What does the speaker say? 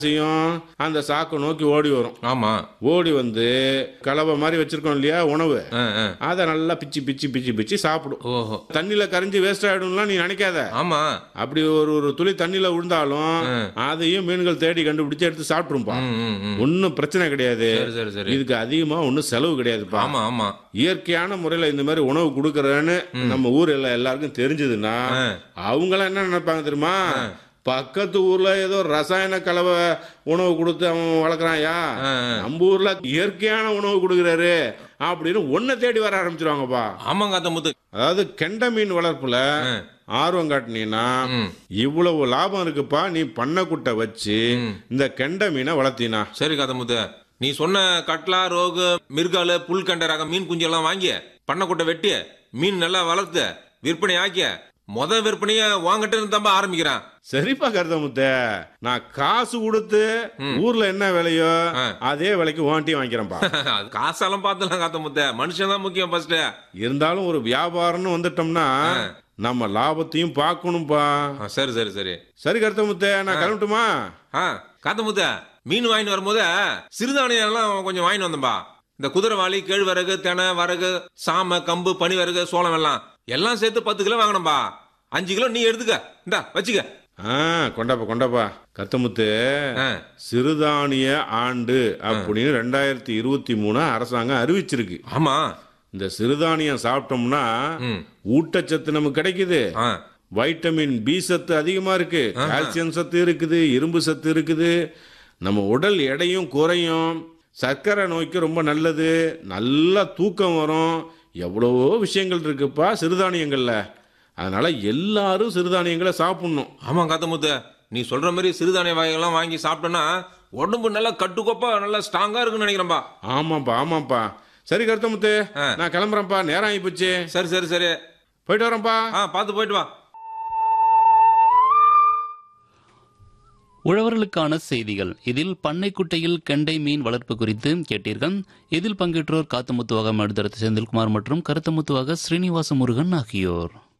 செய்யும் அந்த சாக்கை நோக்கி ஓடி வரும் ஆமா ஓடி வந்து கலவை மாதிரி வச்சிருக்கோம் இல்லையா உணவு ஆ, ஆ. அதை நல்லா பிச்சு பிச்சு பிச்சு பிச்சு சாப்பிடும் ஓஹோ தண்ணியில கரைஞ்சி வேஸ்ட் ஆயிடும்லாம் நீ நினைக்காத ஆமா அப்படி ஒரு ஒரு துளி தண்ணியில விழுந்தாலும் அதையும் மீன்கள் தேடி கண்டுபிடிச்சு எடுத்து சாப்பிட்டுருப்பா ம், ம், ம். ஒன்றும் பிரச்சனை கிடையாது சரி சரி சரி இதுக்கு அதிகமா ஒன்றும் செலவு கிடையாதுப்பா ஆமா ஆமா இயற்கையான முறையில் இந்த மாதிரி உணவு கொடுக்குறேன்னு நம்ம ஊர் எல்லாம் எல்லாருக்கும் தெரிஞ்சதுன்னா ஆ. அவங்களாம் என்ன நினைப்பாங்க தெரியுமா பக்கத்து ஊர்ல ஏதோ ரசாயன கலவை உணவு கொடுத்து அவன் வளர்க்குறான்யா ஆ, ஆ. நம்ம ஊர்ல இயற்கையான உணவு கொடுக்குறாரு அப்படின்னு ஒன்ன தேடி வர ஆரம்பிச்சிருவாங்கப்பா ஆமாங்க அத்த முத்து அதாவது கெண்ட மீன் வளர்ப்புல ஆ. ஆர்வம் காட்டினீன்னா ம். இவ்வளவு லாபம் இருக்குப்பா நீ பண்ணைக்குட்டை வச்சு இந்த கெண்ட மீனை வளர்த்தினா சரி கதை முத்து நீ சொன்ன கட்லா ரோகு மிருகாலு புல்கண்ட ரக மீன் குஞ்செல்லாம் வாங்கி பண்ணைக்குட்டை வெட்டி மீன் நல்லா வளர்த்து விற்பனை ஆக்கிய முத விற்பனைய வாங்கிட்டு தம்ப ஆரம்பிக்கிறான் சரிப்பா கருதமுத்த நான் காசு கொடுத்து ஊர்ல என்ன விலையோ ஆ. அதே விலைக்கு வாண்டி வாங்கிக்கிறேன்ப்பா அது காசெல்லாம் பார்த்துலாம் காத்த முத்த மனுஷன் தான் முக்கியம் ஃபர்ஸ்ட் இருந்தாலும் ஒரு வியாபாரம்னு வந்துட்டோம்னா நம்ம லாபத்தையும் பார்க்கணும்பா சரி சரி சரி சரி கருத்தமுத்த நான் கிளம்பட்டுமா ஆ காத்த முத்த மீன் வாங்கிட்டு வரும்போது சிறுதானியம் எல்லாம் கொஞ்சம் வாங்கிட்டு வந்தேன்பா இந்த குதிரைவாளி கேழ்வரகு தெனை வரகு சாமை கம்பு பனி வரகு சோளம் எல்லாம் எல்லாம் சேர்த்து பத்து கிலோ வாங்கணும்பா அஞ்சு கிலோ நீ எடுத்துக்க இந்தா வச்சுக்க ஆ கொண்டாப்பா கொண்டாப்பா கத்தமுத்து ஆ, சிறுதானிய ஆண்டு அப்படின்னு ரெண்டாயிரத்தி இருபத்தி மூணு அரசாங்கம் அறிவிச்சிருக்கு ஆமா இந்த சிறுதானியம் சாப்பிட்டோம்னா ம். ஊட்டச்சத்து நமக்கு கிடைக்குது ஆ வைட்டமின் பி சத்து அதிகமா இருக்கு கால்சியம் சத்து இருக்குது இரும்பு சத்து இருக்குது நம்ம உடல் எடையும் குறையும் சர்க்கரை நோய்க்கு ரொம்ப நல்லது நல்லா தூக்கம் வரும் எவ்வளவோ விஷயங்கள் இருக்குப்பா சிறுதானியங்கள்ல அதனால எல்லாரும் சிறுதானியங்களை சாப்பிடணும் ஆமா காத்தமுத்து நீ சொல்ற மாதிரி சிறுதானிய வகைகள்லாம் வாங்கி சாப்பிட்டோன்னா உடம்பு நல்லா கட்டுக்கோப்பா நல்லா ஸ்ட்ராங்கா இருக்குன்னு நினைக்கிறேன்பா ஆமாப்பா ஆமாப்பா சரி கருத்தமுத்து ஆ. நான் கிளம்புறேன்ப்பா நேரம் ஆகி போச்சு சரி சரி சரி போயிட்டு வரேன்ப்பா ஆ பார்த்து போயிட்டு வா உழவர்களுக்கான செய்திகள் இதில் பண்ணைக்குட்டையில் கெண்டை மீன் வளர்ப்பு குறித்து கேட்டீர்கள் இதில் பங்கேற்றோர் காத்தமுத்துவாக மடுதரத்து செந்தில்குமார் மற்றும் கருத்தமுத்துவாக ஸ்ரீனிவாச முருகன் ஆகியோர்